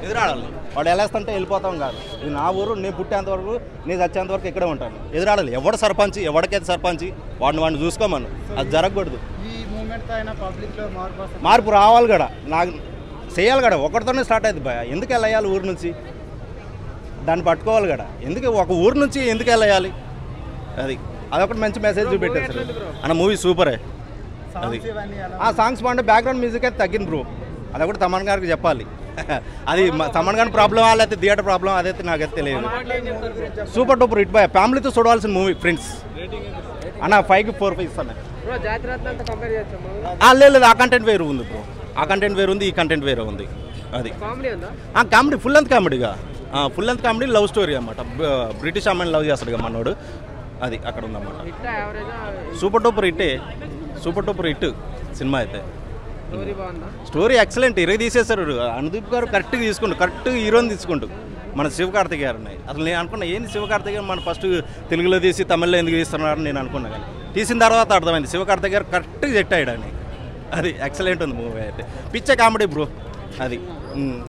ఎదురాడాలి వాడు వెళ్ళేస్తుంటే వెళ్ళిపోతాం కాదు ఇది నా ఊరు నేను పుట్టేంత వరకు నేను చచ్చేంత వరకు ఇక్కడే ఉంటాను ఎదురాడాలి ఎవడు సర్పంచ్ ఎవడికైతే సర్పంచ్ వాడిని వాడిని చూసుకోమను అది జరగకూడదు ఈ మూమెంట్ అయినా పబ్లిక్ లో మార్పు వస్తుంది మార్పు రావాలి కూడా నాకు చేయాలి కూడా ఒకటితోనే స్టార్ట్ అవుతుంది భయ ఎందుకు వెళ్ళాలి ఊరు నుంచి దాన్ని పట్టుకోవాలి కూడా ఎందుకు ఒక ఊరు నుంచి ఎందుకు వెళ్ళాలి అది అదొకటి మంచి మెసేజ్ చూపెట్టారు సార్ అన్న మూవీ సూపరే అది సాంగ్స్ ఇవన్నీ ఎలా ఆ సాంగ్స్ బాగుంటే బ్యాక్గ్రౌండ్ మ్యూజిక్ అయితే తగ్గింది బ్రో అదొకటి తమన్ గారికి చెప్పాలి అది మ- తమన్ గారి ప్రాబ్లం లేకపోతే థియేటర్ ప్రాబ్లం అదైతే నాకైతే తెలియదు సూపర్ టూపర్ హిట్ బాయ్ ఫ్యామిలీతో చూడవలసిన మూవీ ఫ్రెండ్స్ అన్న ఫైవ్కి ఫోర్ ఫైవ్ ఇస్తాను బ్రో జాతిరత్నంతో కంపేర్ చేయొచ్చు మూవీ ఆ, లేదు లేదు ఆ కంటెంట్ వేరు ఉంది బ్రో ఆ కంటెంట్ వేరు ఉంది ఈ కంటెంట్ వేరే ఉంది అది కామెడీ ఉందా ఆ కామెడీ ఫుల్ లెంత్ కామెడీగా full length comedy love story అనమాట బ్రిటిష్ అమ్మాయిని లవ్ చేస్తాడు కదా మనోడు అది అక్కడ ఉందన్నమాట హిట్ యావరేజ్ సూపర్ టూపర్ హిట్టే సూపర్ టూపర్ హిట్ సినిమా అయితే స్టోరీ బాగుందా స్టోరీ ఎక్సలెంట్ ఇరవై తీసేశారు అనుదీప్ గారు కరెక్ట్గా తీసుకుంటూ కరెక్ట్ హీరోని తీసుకుంటూ మన శివకార్తిక్ గారు ఉన్నాయి అసలు నేను అనుకున్నా ఏంది శివకార్తిక్ గారు మన ఫస్ట్ తెలుగులో తీసి తమిళ్లో ఎందుకు తీస్తున్నారని నేను అనుకున్నా కానీ తీసిన తర్వాత అర్థమైంది శివకార్తిక్ గారు కరెక్ట్గా సెట్ అయ్యాడని అది ఎక్సలెంట్ ఉంది మూవీ అయితే పిచ్చ కామెడీ బ్రో అది ఉమ్.